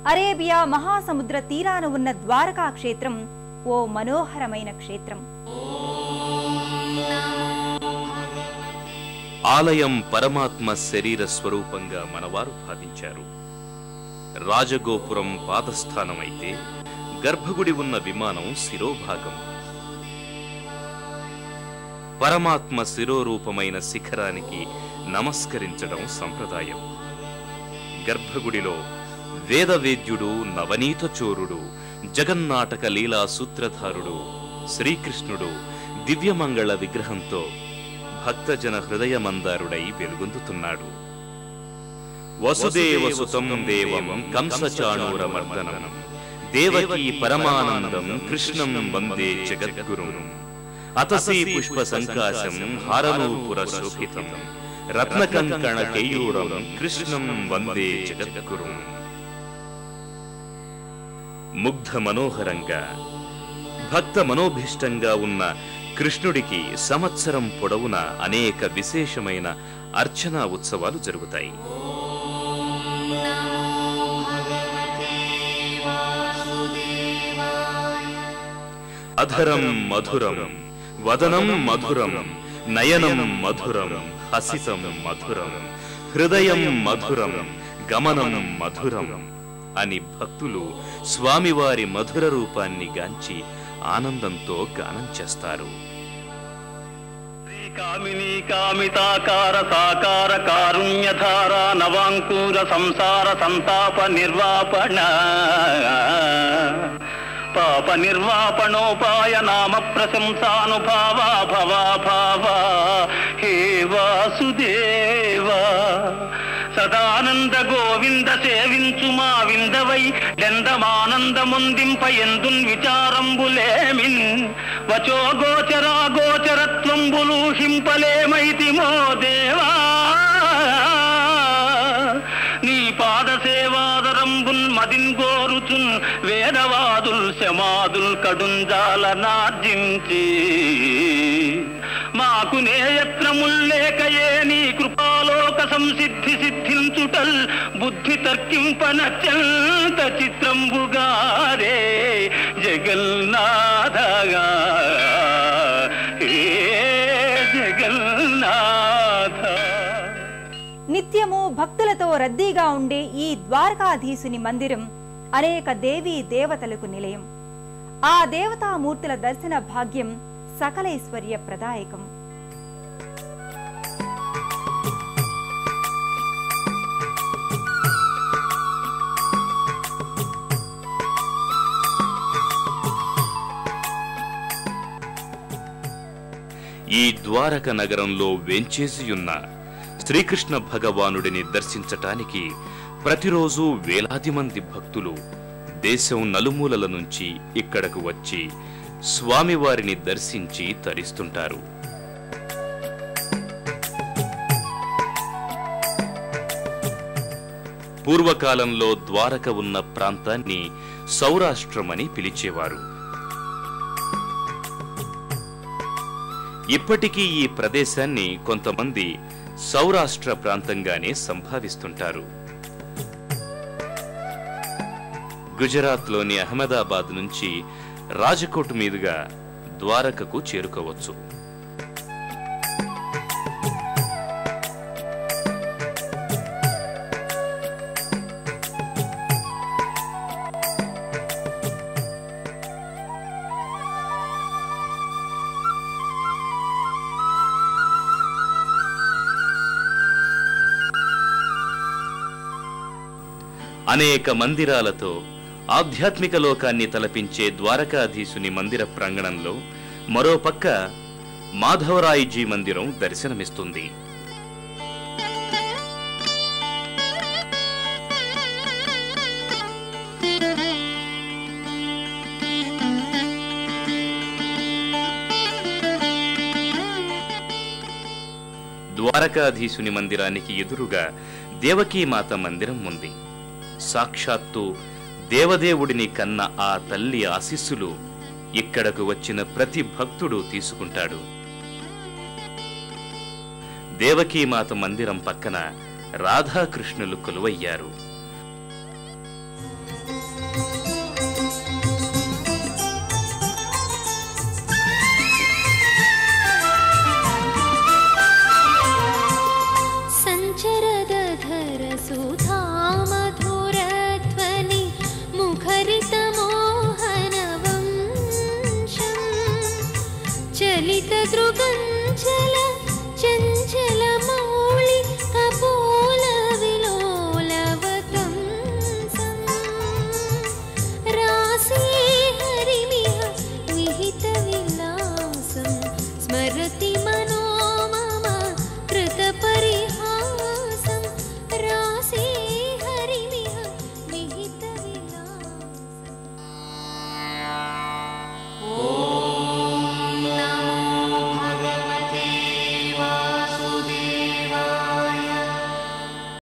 Arabia మహాసముద్ర తీరాన ఉన్న ద్వారకా క్షేత్రం ఓ మనోహరమైన క్షేత్రం ఆలయం పరమాత్మ శరీర స్వరూపంగా మనవారు భావించారు రాజగోపురం పాదస్థానమైతే గర్భగుడి ఉన్న విమానం శిరోభాగం పరమాత్మ శిరోరూపమైన శిఖరానికి నమస్కరించడం సంప్రదాయం గర్భగుడిలో వేదవేద్యుడు నవనీత చోరుడు జగన్నాటక లీలా సూత్రధారుడు శ్రీకృష్ణుడు దివ్యమంగళ విగ్రహంతో భక్తజన హృదయమందారుడై వెలుగొందుతున్నాడు వసుదేవసుతం దేవం కంసచాణూరమర్దనం దేవకీ పరమానందం కృష్ణం వందే జగద్గురుం అతసీ పుష్ప సంకాశం హారనూపుర శోభితం రత్నకంకణ కేయూరం కృష్ణం వందే జగద్గురుం ముగ్ధ మనోహరంగా భక్త మనోభీష్టంగా ఉన్న కృష్ణుడికి సంవత్సరం పొడవునా అనేక విశేషమైన అర్చనా ఉత్సవాలు జరుగుతాయి అధరం మధురం వదనం మధురం నయనం మధురం హసితం మధురం హృదయం మధురం గమనం మధురం అని భక్తులు స్వామివారి మధుర రూపాన్ని గాంచి ఆనందంతో గానం చేస్తారు కామినీ కామితాకార సాకార కారుణ్యధార నవాంకూర సంసార సంతాప నిర్వాపణ పాప నిర్వాపణోపాయ నామ ప్రశంసానుభావ భవా భావ హే వాసుదేవా సదానంద గోవింద సేవించు మా విందవై డెందమానందముందింప ఎందున్ విచారంబులేమిన్ వచో గోచరా గోచరత్వంబులు హింపలేమైతిమో దేవా నీ పాద సేవాదరంబున్ మదిన్ గోరుచున్ వేదవాదుల్ శమాదుల్ కడుంజాల నార్జించి మాకు నేయత్నముల్లేకయే నీ కృపాలోక సంసిద్ధి సిద్ధించుటల్ బుద్ధి తర్కింపనత్యంత చిత్రంబుగారే జగన్నాథగా ఏ జగన్నాథ నిత్యము భక్తులతో రద్దీగా ఉండే ఈ ద్వారకాధీశుని మందిరం అనేక దేవీ దేవతలకు నిలయం ఆ దేవతామూర్తుల దర్శన భాగ్యం సకలైశ్వర్య ప్రదాయకం ఈ ద్వారక నగరంలో వేంచేసియున్న శ్రీకృష్ణ భగవానుడిని దర్శించటానికి ప్రతిరోజు వేలాది మంది భక్తులు దేశం నలుమూలల నుంచి ఇక్కడకు వచ్చి స్వామివారిని దర్శించి తరిస్తుంటారు పూర్వకాలంలో ద్వారక ఉన్న ప్రాంతాన్ని సౌరాష్ట్రమని పిలిచేవారు ఇప్పటికీ ఈ ప్రదేశాన్ని కొంతమంది సౌరాష్ట్ర ప్రాంతంగానే సంభావిస్తుంటారు గుజరాత్లోని అహ్మదాబాద్ నుంచి రాజకోట్ మీదుగా ద్వారకకు చేరుకోవచ్చు అనేక మందిరాలతో ఆధ్యాత్మిక లోకాన్ని తలపించే ద్వారకాధీశుని మందిర ప్రాంగణంలో మరోపక్క మాధవరాయిజీ మందిరం దర్శనమిస్తుంది ద్వారకాధీశుని మందిరానికి ఎదురుగా దేవకీమాత మందిరం ఉంది సాక్షాత్తు దేవదేవుడిని కన్న ఆ తల్లి ఆశీస్సులు ఇక్కడకు వచ్చిన ప్రతి భక్తుడు తీసుకుంటాడు దేవకీమాత మందిరం పక్కన రాధాకృష్ణులు కొలువయ్యారు